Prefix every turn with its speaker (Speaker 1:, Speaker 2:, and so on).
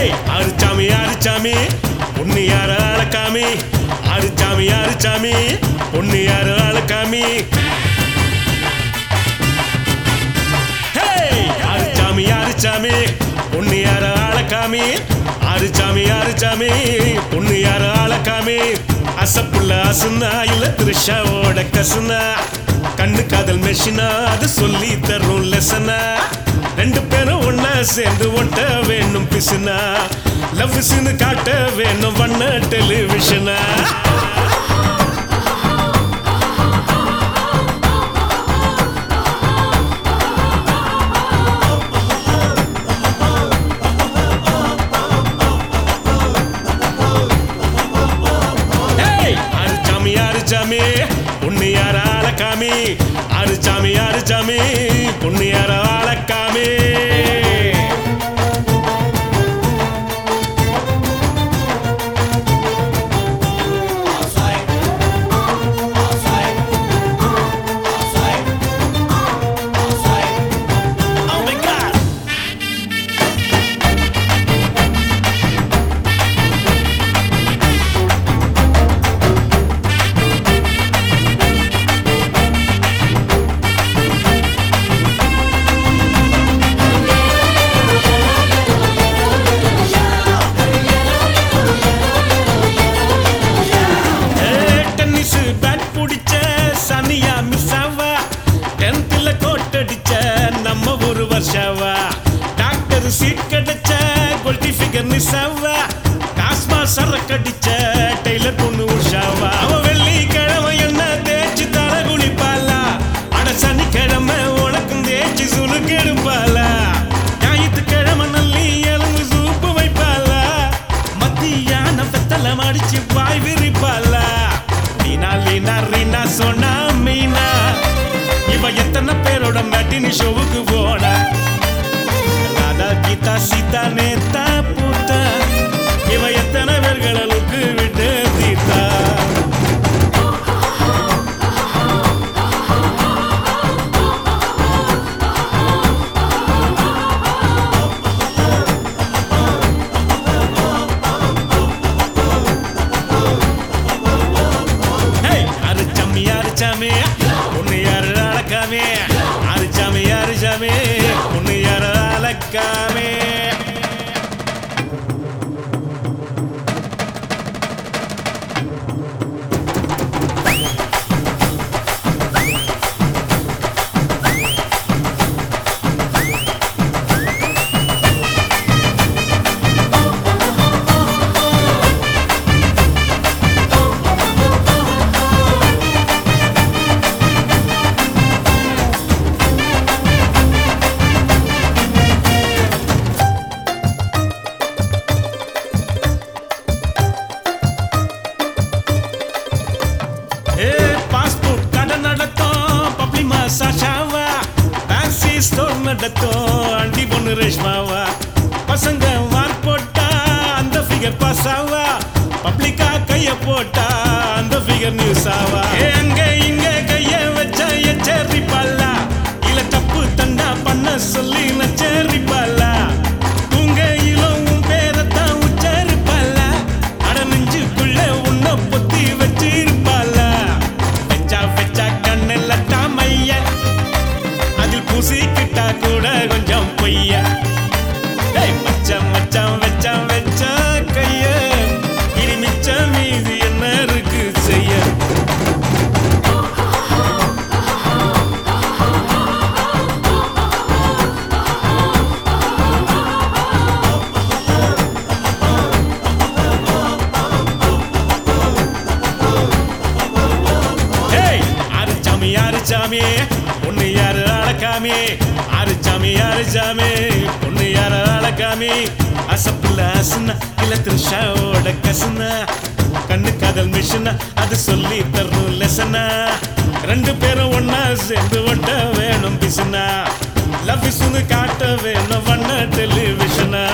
Speaker 1: ஏய் அரிச்சாமி அரிச்சாமி பொண்ணு யார அழக்காமி அரிச்சாமி அரிச்சாமி பொண்ணு யார அழக்காமி ஹேய் அரிச்சாமி அரிச்சாமி பொண்ணு யார அழக்காமி அரிச்சாமி அரிச்சாமி பொண்ணு யார அழக்காமி அசப்புள்ள அசுனா இல்ல திருஷாவோட கசுனா கண்ணு காதல் மெஷினா அது சொல்லி தரும் லெசனா ரெண்டு பேரும் ஒன்னா சேர்ந்து ஒட்ட வேணும் பிசுனா லவ் காட்ட வேணும் வண்ண டெலிவிஷனா ஏய் அரிச்சாமி அரிச்சாமி பொண்ணு யார அழக்காமி அரிச்சாமி அரிச்சாமி பொண்ணு யார அழக்காமி Oh my God! Tennis bat பிடிச்ச சனியா மிஸ் ஆவா டென்த்ல கோட்டடிச்ச நம்ம ஒரு வருஷாவா டாக்டர் சீட் கிடைச்ச கொல்டி ஃபிகர் மிஸ் ஆவா காஸ்மா சரக்கடிச்ச டெய்லர் பொண்ணு உஷாவா அவ வெள்ளிக்கிழமை என்ன தேய்ச்சி தலை குளிப்பாளா அட சனிக்கிழமை உனக்கும் தேய்ச்சி சுலுக்கு எடுப்பாளா ஞாயிற்றுக்கிழமை நல்லி எலும்பு சூப்பு வைப்பாளா மத்தியான வெத்தல மடிச்சு வாய் விரிப்பாளா லீனா லீனா ரீனா சொன்னா மீனா இவ எத்தனை பேரோட மேட்டினி ஷோவுக்கு போனா ராதா கீதா சீதா நேத்தா பூத்தா இவ எத்தனை பேர்களுக்கு விட்டு தீத்தா ஹேய் அரிச்சாமி அரிச்சாமி உன்னை யாரு அழக்காமே அரிச்சாமி அரிச்சாமி உன்னை யாரு அழக்காமே ஏ பாஸ்போர்ட் கடை நடத்தும் பப்ளி மாசாஷாவா ஃபேன்சி ஸ்டோர் நடத்தும் அண்டி பொண்ணு ரேஷ்மாவா பசங்க மார்க் போட்டா அந்த ஃபிகர் பாஸ் ஆவா பப்ளிக்கா கைய போட்டா அந்த ஃபிகர் நியூஸ் ஆவா ஏ அங்க இங்க கைய வச்சா எச்சரிப்பாளா இல்ல தப்பு தண்டா பண்ண சொல்லி நச்சரிப்பாளா தூங்கையிலும் உன் பேரத்தான் உச்சரிப்பாளா அட நெஞ்சுக்குள்ள உன்னை பொத்தி வச்சிருப்பாளா வெச்சா வெச்சா கண்ணில் தாமைய அதில் பூசிக்கிட்டா கூட கொஞ்சம் பொய்ய டேய் மச்சான் மச்சான் வச்சான் வச்சா கைய இனி மிச்சம் மீதி என்ன இருக்கு செய்ய ஏய் அரிச்சாமி அரிச்சாமி பொண்ணு யாரு அழக்காமி அரிச்சாமி அரிச்சாமி பொண்ணு யாரு அழக்காமி அசப்புல அசுனா இல்ல திருஷாவோட கசுனா கண்ணு காதல் மிஷினா அது சொல்லி தரும் லெசனா ரெண்டு பேரும் ஒன்னா சேர்ந்து ஒட்ட வேணும் பிசுனா லவ் காட்ட வேணும் வண்ண டெலிவிஷனா